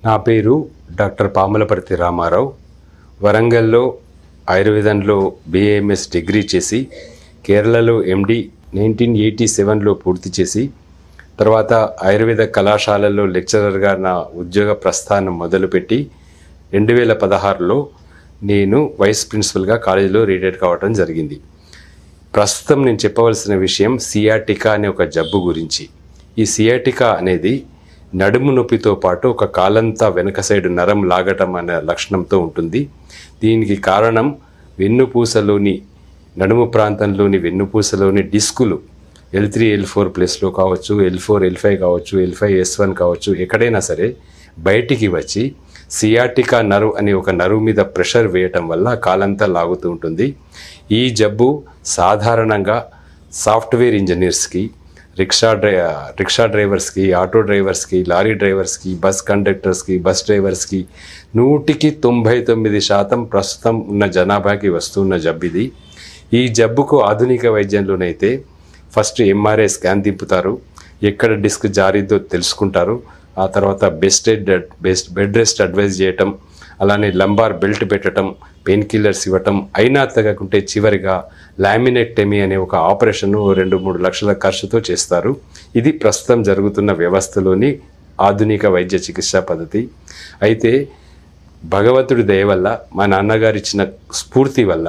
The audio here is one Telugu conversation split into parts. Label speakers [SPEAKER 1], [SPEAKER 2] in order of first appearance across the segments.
[SPEAKER 1] నా పేరు డాక్టర్ పాములపర్తి రామారావు వరంగల్లో ఆయుర్వేదంలో బిఏఎంఎస్ డిగ్రీ చేసి కేరళలో ఎండి నైన్టీన్ ఎయిటీ సెవెన్లో పూర్తి చేసి తర్వాత ఆయుర్వేద కళాశాలలో లెక్చరర్గా నా ఉద్యోగ ప్రస్థానం మొదలుపెట్టి రెండు వేల పదహారులో నేను వైస్ ప్రిన్సిపల్గా కాలేజీలో రిటైర్ కావడం జరిగింది ప్రస్తుతం నేను చెప్పవలసిన విషయం సియాటికా అనే ఒక జబ్బు గురించి ఈ సియాటికా అనేది నడుము నొప్పితో పాటు ఒక కాలంతా వెనక సైడ్ నరం లాగటం అనే లక్షణంతో ఉంటుంది దీనికి కారణం వెన్నుపూసలోని నడుము ప్రాంతంలోని వెన్నుపూసలోని డిస్కులు ఎల్ త్రీ ఎల్ ఫోర్ ప్లస్లో కావచ్చు ఎల్ ఫోర్ ఎల్ ఫైవ్ కావచ్చు ఎల్ ఫైవ్ ఎస్ వన్ కావచ్చు ఎక్కడైనా సరే బయటికి వచ్చి సియాటికా నర్వ్ అనే ఒక నరువు మీద ప్రెషర్ వేయటం వల్ల కాలంతా లాగుతూ ఉంటుంది ఈ జబ్బు సాధారణంగా సాఫ్ట్వేర్ ఇంజనీర్స్కి రిక్షా డ్రై రిక్షా డ్రైవర్స్కి ఆటో డ్రైవర్స్కి లారీ డ్రైవర్స్కి బస్ కండక్టర్స్కి బస్ డ్రైవర్స్కి నూటికి తొంభై తొమ్మిది శాతం ప్రస్తుతం ఉన్న జనాభాకి వస్తున్న జబ్బు ఇది ఈ జబ్బుకు ఆధునిక వైద్యంలోనైతే ఫస్ట్ ఎంఆర్ఐ స్కాన్ దింపుతారు ఎక్కడ డిస్క్ జారిద్దో తెలుసుకుంటారు ఆ తర్వాత best best bed rest advise చేయటం అలానే లంబార్ బెల్ట్ పెట్టడం పెయిన్ కిల్లర్స్ ఇవ్వటం అయినా తగ్గకుంటే చివరిగా లామినెక్టమీ అనే ఒక ఆపరేషన్ రెండు మూడు లక్షల ఖర్చుతో చేస్తారు ఇది ప్రస్తుతం జరుగుతున్న వ్యవస్థలోని ఆధునిక వైద్య చికిత్సా పద్ధతి అయితే భగవంతుడి దయ వల్ల మా నాన్నగారు ఇచ్చిన స్ఫూర్తి వల్ల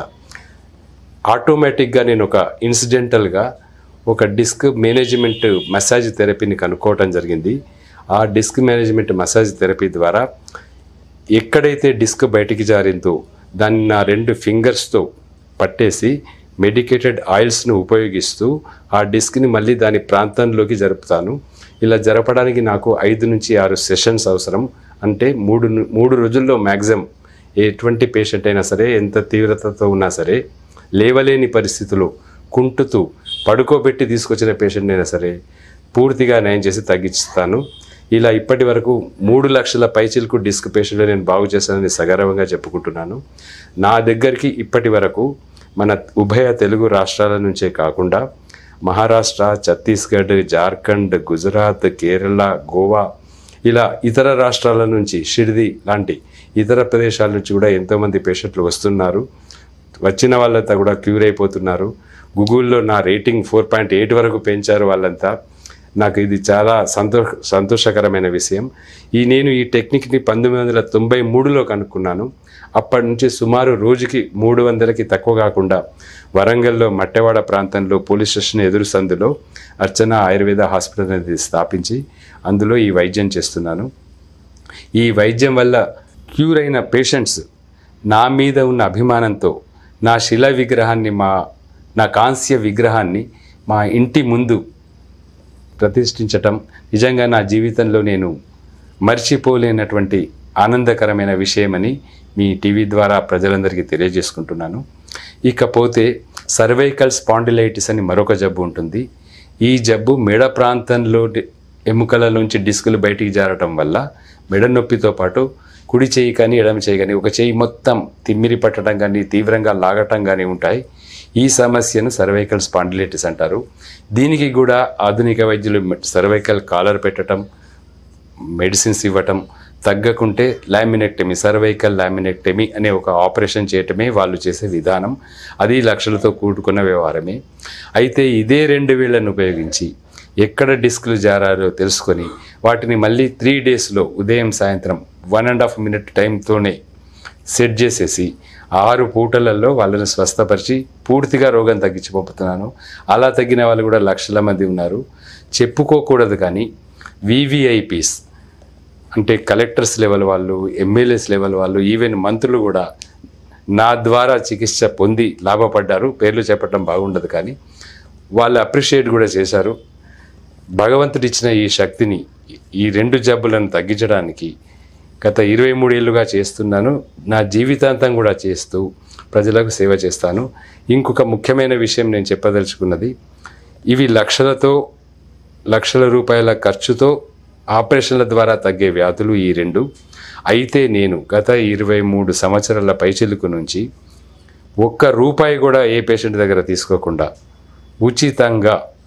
[SPEAKER 1] ఆటోమేటిక్గా నేను ఒక ఇన్సిడెంటల్గా ఒక డిస్క్ మేనేజ్మెంట్ మసాజ్ థెరపీని కనుక్కోవటం జరిగింది ఆ డిస్క్ మేనేజ్మెంట్ మసాజ్ థెరపీ ద్వారా ఎక్కడైతే డిస్క్ బయటికి జారిందో దాన్ని నా రెండు ఫింగర్స్తో పట్టేసి మెడికేటెడ్ ఆయిల్స్ను ఉపయోగిస్తూ ఆ డిస్క్ని మళ్ళీ దాని ప్రాంతంలోకి జరుపుతాను ఇలా జరపడానికి నాకు ఐదు నుంచి ఆరు సెషన్స్ అవసరం అంటే మూడు ను- మూడు రోజుల్లో మ్యాక్సిమం ఎటువంటి పేషెంట్ అయినా సరే ఎంత తీవ్రతతో ఉన్నా సరే లేవలేని పరిస్థితిలో కుంటుతూ పడుకోబెట్టి తీసుకొచ్చిన పేషెంట్ అయినా సరే పూర్తిగా నయం చేసి తగ్గిస్తాను ఇలా ఇప్పటి వరకు మూడు లక్షల పైచిలకు డిస్క్ పేషెంట్లు నేను బాగు చేశానని సగర్వంగా చెప్పుకుంటున్నాను నా దగ్గరికి ఇప్పటి వరకు మన ఉభయ తెలుగు రాష్ట్రాల నుంచే కాకుండా మహారాష్ట్ర ఛత్తీస్గఢ్ జార్ఖండ్ గుజరాత్ కేరళ గోవా ఇలా ఇతర రాష్ట్రాల నుంచి షిర్ది లాంటి ఇతర ప్రదేశాల నుంచి కూడా ఎంతోమంది పేషెంట్లు వస్తున్నారు వచ్చిన వాళ్ళంతా కూడా క్యూర్ అయిపోతున్నారు గూగుల్లో నా రేటింగ్ ఫోర్ పాయింట్ ఎయిట్ వరకు పెంచారు వాళ్ళంతా నాకు ఇది చాలా సంతో సంతోషకరమైన విషయం ఈ నేను ఈ టెక్నిక్ని పంతొమ్మిది వందల తొంభై మూడులో కనుక్కున్నాను అప్పటి నుంచి సుమారు రోజుకి మూడు వందలకి తక్కువ కాకుండా వరంగల్లో మట్టెవాడ ప్రాంతంలో పోలీస్ స్టేషన్ ఎదురు సందులో అర్చన ఆయుర్వేద హాస్పిటల్ అనేది స్థాపించి అందులో ఈ వైద్యం చేస్తున్నాను ఈ వైద్యం వల్ల క్యూర్ అయిన పేషెంట్స్ నా మీద ఉన్న అభిమానంతో నా శిల విగ్రహాన్ని మా నా కాంస్య విగ్రహాన్ని మా ఇంటి ముందు ప్రతిష్ఠించటం నిజంగా నా జీవితంలో నేను మర్చిపోలేనటువంటి ఆనందకరమైన విషయమని మీ టీవీ ద్వారా ప్రజలందరికీ తెలియజేసుకుంటున్నాను ఇకపోతే సర్వైకల్ స్పాండిలైటిస్ అని మరొక జబ్బు ఉంటుంది ఈ జబ్బు మెడ ప్రాంతంలో డి- ఎముకల నుంచి డిస్కులు బయటికి జారటం వల్ల మెడ నొప్పితో పాటు కుడి చేయి కానీ ఎడమ చేయి కానీ ఒక చేయి మొత్తం తిమ్మిరి పట్టడం కానీ తీవ్రంగా లాగటం కానీ ఉంటాయి ఈ సమస్యను సర్వైకల్ స్పాండిలైటిస్ అంటారు దీనికి కూడా ఆధునిక వైద్యులు సర్వైకల్ కాలర్ పెట్టడం మెడిసిన్స్ ఇవ్వటం తగ్గకుంటే లామినెక్టమీ సర్వైకల్ లామినెక్టమీ అనే ఒక ఆపరేషన్ చేయటమే వాళ్ళు చేసే విధానం అది లక్షలతో కూడుకున్న వ్యవహారమే అయితే ఇదే రెండు వేళ్లను ఉపయోగించి ఎక్కడ డిస్కులు జారారో తెలుసుకొని వాటిని మళ్ళీ త్రీ డేస్లో ఉదయం సాయంత్రం వన్ అండ్ హాఫ్ మినిట్ టైంతోనే సెట్ చేసేసి ఆరు పూటలలో వాళ్ళని స్వస్థపరిచి పూర్తిగా రోగం తగ్గించిపోతున్నాను అలా తగ్గిన వాళ్ళు కూడా లక్షల మంది ఉన్నారు చెప్పుకోకూడదు కానీ వివిఐపీస్ అంటే కలెక్టర్స్ లెవెల్ వాళ్ళు ఎమ్మెల్యేస్ లెవెల్ వాళ్ళు ఈవెన్ మంత్రులు కూడా నా ద్వారా చికిత్స పొంది లాభపడ్డారు పేర్లు చెప్పడం బాగుండదు కానీ వాళ్ళు అప్రిషియేట్ కూడా చేశారు భగవంతుడు ఇచ్చిన ఈ శక్తిని ఈ రెండు జబ్బులను తగ్గించడానికి గత ఇరవై మూడేళ్లుగా చేస్తున్నాను నా జీవితాంతం కూడా చేస్తూ ప్రజలకు సేవ చేస్తాను ఇంకొక ముఖ్యమైన విషయం నేను చెప్పదలుచుకున్నది ఇవి లక్షలతో లక్షల రూపాయల ఖర్చుతో ఆపరేషన్ల ద్వారా తగ్గే వ్యాధులు ఈ రెండు అయితే నేను గత ఇరవై మూడు సంవత్సరాల పైచిలుకు నుంచి ఒక్క రూపాయి కూడా ఏ పేషెంట్ దగ్గర తీసుకోకుండా ఉచితంగా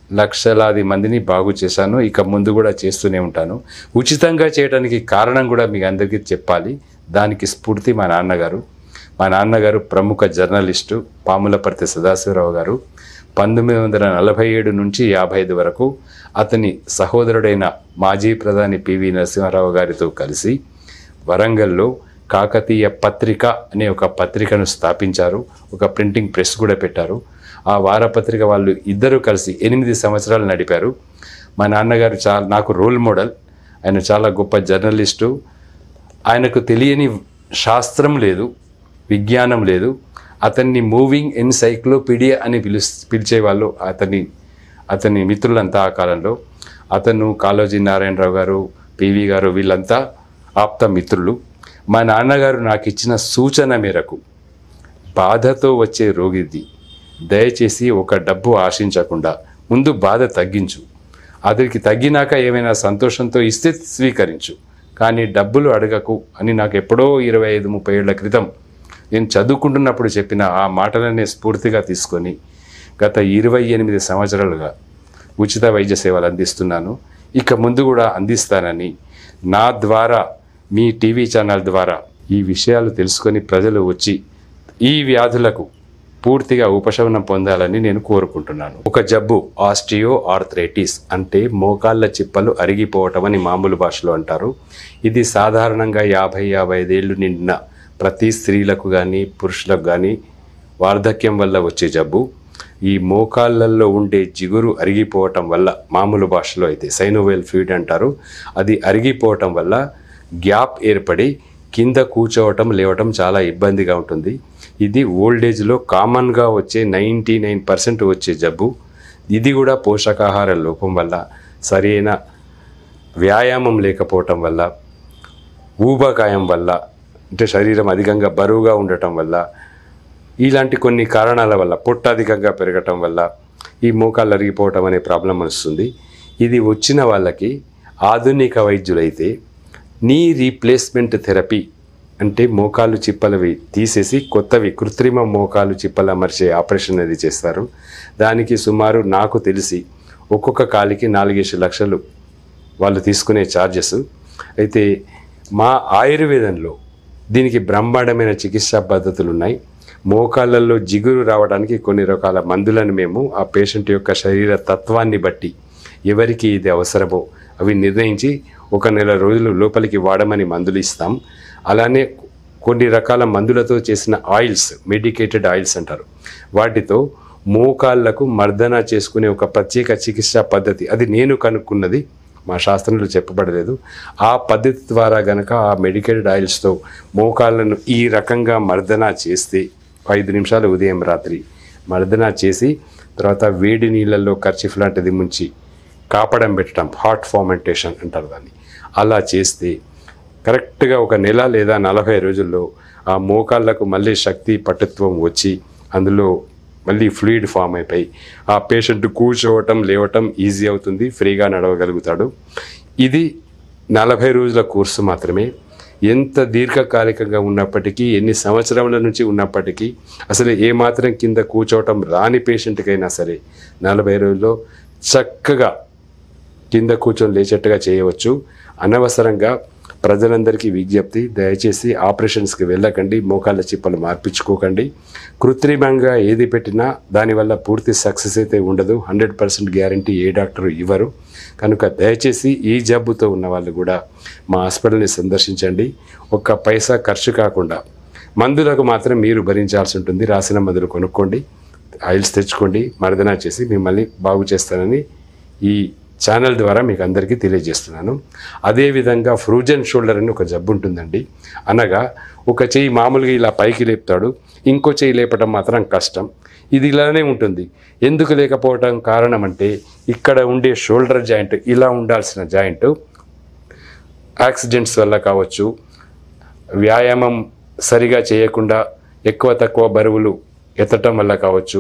[SPEAKER 1] లక్షలాది మందిని బాగు చేశాను ఇక ముందు కూడా చేస్తూనే ఉంటాను ఉచితంగా చేయడానికి కారణం కూడా మీకు అందరికీ చెప్పాలి దానికి స్ఫూర్తి మా నాన్నగారు మా నాన్నగారు ప్రముఖ జర్నలిస్టు పాములపర్తి సదాశివరావు గారు పంతొమ్మిది వందల నలభై ఏడు నుంచి యాభై ఐదు వరకు అతని సహోదరుడైన మాజీ ప్రధాని పివి నరసింహారావు గారితో కలిసి వరంగల్లో కాకతీయ పత్రిక అనే ఒక పత్రికను స్థాపించారు ఒక ప్రింటింగ్ ప్రెస్ కూడా పెట్టారు ఆ వారపత్రిక వాళ్ళు ఇద్దరు కలిసి ఎనిమిది సంవత్సరాలు నడిపారు మా నాన్నగారు చాలా నాకు రోల్ మోడల్ ఆయన చాలా గొప్ప జర్నలిస్టు ఆయనకు తెలియని శాస్త్రం లేదు విజ్ఞానం లేదు అతన్ని మూవింగ్ ఎన్సైక్లోపీడియా అని పిలు పిలిచేవాళ్ళు అతని అతని మిత్రులంతా ఆ కాలంలో అతను కాళోజీ నారాయణరావు గారు పివి గారు వీళ్ళంతా ఆప్త మిత్రులు మా నాన్నగారు నాకు ఇచ్చిన సూచన మేరకు బాధతో వచ్చే రోగిది దయచేసి ఒక డబ్బు ఆశించకుండా ముందు బాధ తగ్గించు అతనికి తగ్గినాక ఏమైనా సంతోషంతో ఇస్తే స్వీకరించు కానీ డబ్బులు అడగకు అని నాకు ఎప్పుడో ఇరవై ఐదు ముప్పై ఏళ్ల క్రితం నేను చదువుకుంటున్నప్పుడు చెప్పిన ఆ మాటలనే స్ఫూర్తిగా తీసుకొని గత ఇరవై ఎనిమిది సంవత్సరాలుగా ఉచిత వైద్య సేవలు అందిస్తున్నాను ఇక ముందు కూడా అందిస్తానని నా ద్వారా మీ టీవీ ఛానల్ ద్వారా ఈ విషయాలు తెలుసుకొని ప్రజలు వచ్చి ఈ వ్యాధులకు పూర్తిగా ఉపశమనం పొందాలని నేను కోరుకుంటున్నాను ఒక జబ్బు ఆస్టియో ఆర్థరైటిస్ అంటే మోకాళ్ళ చిప్పలు అరిగిపోవటం అని మామూలు భాషలో అంటారు ఇది సాధారణంగా యాభై యాభై ఐదేళ్లు నిండిన ప్రతి స్త్రీలకు కానీ పురుషులకు కానీ వార్ధక్యం వల్ల వచ్చే జబ్బు ఈ మోకాళ్ళల్లో ఉండే జిగురు అరిగిపోవటం వల్ల మామూలు భాషలో అయితే సైనోవెల్ ఫ్లూయిడ్ అంటారు అది అరిగిపోవటం వల్ల గ్యాప్ ఏర్పడి కింద కూర్చోవటం లేవటం చాలా ఇబ్బందిగా ఉంటుంది ఇది ఓల్డేజ్లో కామన్గా వచ్చే నైంటీ నైన్ పర్సెంట్ వచ్చే జబ్బు ఇది కూడా పోషకాహార లోపం వల్ల సరైన వ్యాయామం లేకపోవటం వల్ల ఊబకాయం వల్ల అంటే శరీరం అధికంగా బరువుగా ఉండటం వల్ల ఇలాంటి కొన్ని కారణాల వల్ల పొట్ట అధికంగా పెరగటం వల్ల ఈ మోకాళ్ళు అరిగిపోవటం అనే ప్రాబ్లం వస్తుంది ఇది వచ్చిన వాళ్ళకి ఆధునిక వైద్యులైతే నీ రీప్లేస్మెంట్ థెరపీ అంటే మోకాలు చిప్పలవి తీసేసి కొత్తవి కృత్రిమ మోకాలు చిప్పలు అమర్చే ఆపరేషన్ అది చేస్తారు దానికి సుమారు నాకు తెలిసి ఒక్కొక్క కాలికి నాలుగేసి లక్షలు వాళ్ళు తీసుకునే ఛార్జెస్ అయితే మా ఆయుర్వేదంలో దీనికి బ్రహ్మాండమైన చికిత్సా పద్ధతులు ఉన్నాయి మోకాళ్ళల్లో జిగురు రావడానికి కొన్ని రకాల మందులను మేము ఆ పేషెంట్ యొక్క శరీర తత్వాన్ని బట్టి ఎవరికి ఇది అవసరమో అవి నిర్ణయించి ఒక నెల రోజులు లోపలికి వాడమని మందులు ఇస్తాం అలానే కొన్ని రకాల మందులతో చేసిన ఆయిల్స్ మెడికేటెడ్ ఆయిల్స్ అంటారు వాటితో మోకాళ్ళకు మర్దన చేసుకునే ఒక ప్రత్యేక చికిత్సా పద్ధతి అది నేను కనుక్కున్నది మా శాస్త్రంలో చెప్పబడలేదు ఆ పద్ధతి ద్వారా గనక ఆ మెడికేటెడ్ ఆయిల్స్తో మోకాళ్ళను ఈ రకంగా మర్దన చేస్తే ఐదు నిమిషాలు ఉదయం రాత్రి మర్దన చేసి తర్వాత వేడి నీళ్ళల్లో కర్చీఫ్ లాంటిది ముంచి కాపడం పెట్టడం హాట్ ఫార్మెంటేషన్ అంటారు దాన్ని అలా చేస్తే కరెక్ట్గా ఒక నెల లేదా నలభై రోజుల్లో ఆ మోకాళ్ళకు మళ్ళీ శక్తి పటుత్వం వచ్చి అందులో మళ్ళీ ఫ్లూయిడ్ ఫామ్ అయిపోయి ఆ పేషెంట్ కూర్చోవటం లేవటం ఈజీ అవుతుంది ఫ్రీగా నడవగలుగుతాడు ఇది నలభై రోజుల కోర్సు మాత్రమే ఎంత దీర్ఘకాలికంగా ఉన్నప్పటికీ ఎన్ని సంవత్సరముల నుంచి ఉన్నప్పటికీ అసలు ఏమాత్రం కింద కూర్చోవటం రాని పేషెంట్కైనా సరే నలభై రోజుల్లో చక్కగా కింద కూర్చొని లేచేట్టుగా చేయవచ్చు అనవసరంగా ప్రజలందరికీ విజ్ఞప్తి దయచేసి ఆపరేషన్స్కి వెళ్ళకండి మోకాళ్ళ చిప్పలు మార్పించుకోకండి కృత్రిమంగా ఏది పెట్టినా దానివల్ల పూర్తి సక్సెస్ అయితే ఉండదు హండ్రెడ్ పర్సెంట్ గ్యారంటీ ఏ డాక్టరు ఇవ్వరు కనుక దయచేసి ఈ జబ్బుతో ఉన్న వాళ్ళు కూడా మా హాస్పిటల్ని సందర్శించండి ఒక్క పైసా ఖర్చు కాకుండా మందులకు మాత్రం మీరు భరించాల్సి ఉంటుంది రాసిన మందులు కొనుక్కోండి ఆయిల్స్ తెచ్చుకోండి మర్దన చేసి మిమ్మల్ని బాగు చేస్తానని ఈ ఛానల్ ద్వారా మీకు అందరికీ తెలియజేస్తున్నాను అదేవిధంగా ఫ్రూజన్ షోల్డర్ అని ఒక జబ్బు ఉంటుందండి అనగా ఒక చెయ్యి మామూలుగా ఇలా పైకి లేపుతాడు ఇంకో చెయ్యి లేపడం మాత్రం కష్టం ఇది ఇలానే ఉంటుంది ఎందుకు లేకపోవడం కారణం అంటే ఇక్కడ ఉండే షోల్డర్ జాయింట్ ఇలా ఉండాల్సిన జాయింట్ యాక్సిడెంట్స్ వల్ల కావచ్చు వ్యాయామం సరిగా చేయకుండా ఎక్కువ తక్కువ బరువులు ఎత్తటం వల్ల కావచ్చు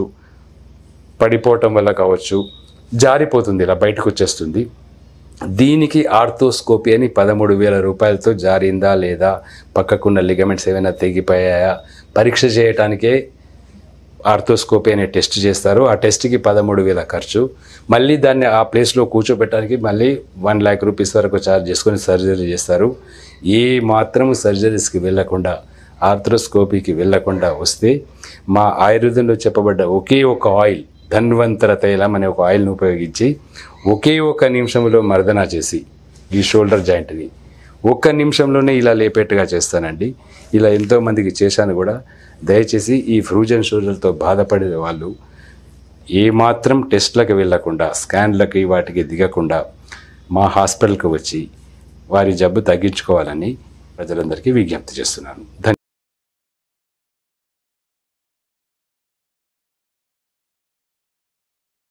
[SPEAKER 1] పడిపోవటం వల్ల కావచ్చు జారిపోతుంది ఇలా బయటకు వచ్చేస్తుంది దీనికి ఆర్థోస్కోపీ అని పదమూడు వేల రూపాయలతో జారిందా లేదా పక్కకున్న లిగమెంట్స్ ఏమైనా తెగిపోయాయా పరీక్ష చేయటానికే ఆర్థోస్కోపీ అనే టెస్ట్ చేస్తారు ఆ టెస్ట్కి పదమూడు వేల ఖర్చు మళ్ళీ దాన్ని ఆ ప్లేస్లో కూర్చోబెట్టడానికి మళ్ళీ వన్ ల్యాక్ రూపీస్ వరకు ఛార్జ్ చేసుకొని సర్జరీ చేస్తారు ఏ మాత్రం సర్జరీస్కి వెళ్ళకుండా ఆర్థ్రోస్కోపీకి వెళ్ళకుండా వస్తే మా ఆయుర్వేదంలో చెప్పబడ్డ ఒకే ఒక ఆయిల్ ధన్వంతర తైలం అనే ఒక ఆయిల్ను ఉపయోగించి ఒకే ఒక నిమిషంలో మర్దన చేసి ఈ షోల్డర్ జాయింట్ని ఒక్క నిమిషంలోనే ఇలా లేపేట్టుగా చేస్తానండి ఇలా ఎంతోమందికి చేశాను కూడా దయచేసి ఈ ఫ్రూజన్ షోల్డర్తో బాధపడే వాళ్ళు ఏమాత్రం టెస్ట్లకు వెళ్ళకుండా స్కాన్లకి వాటికి దిగకుండా మా హాస్పిటల్కి వచ్చి వారి జబ్బు తగ్గించుకోవాలని ప్రజలందరికీ విజ్ఞప్తి చేస్తున్నాను ధన్యవాదాలు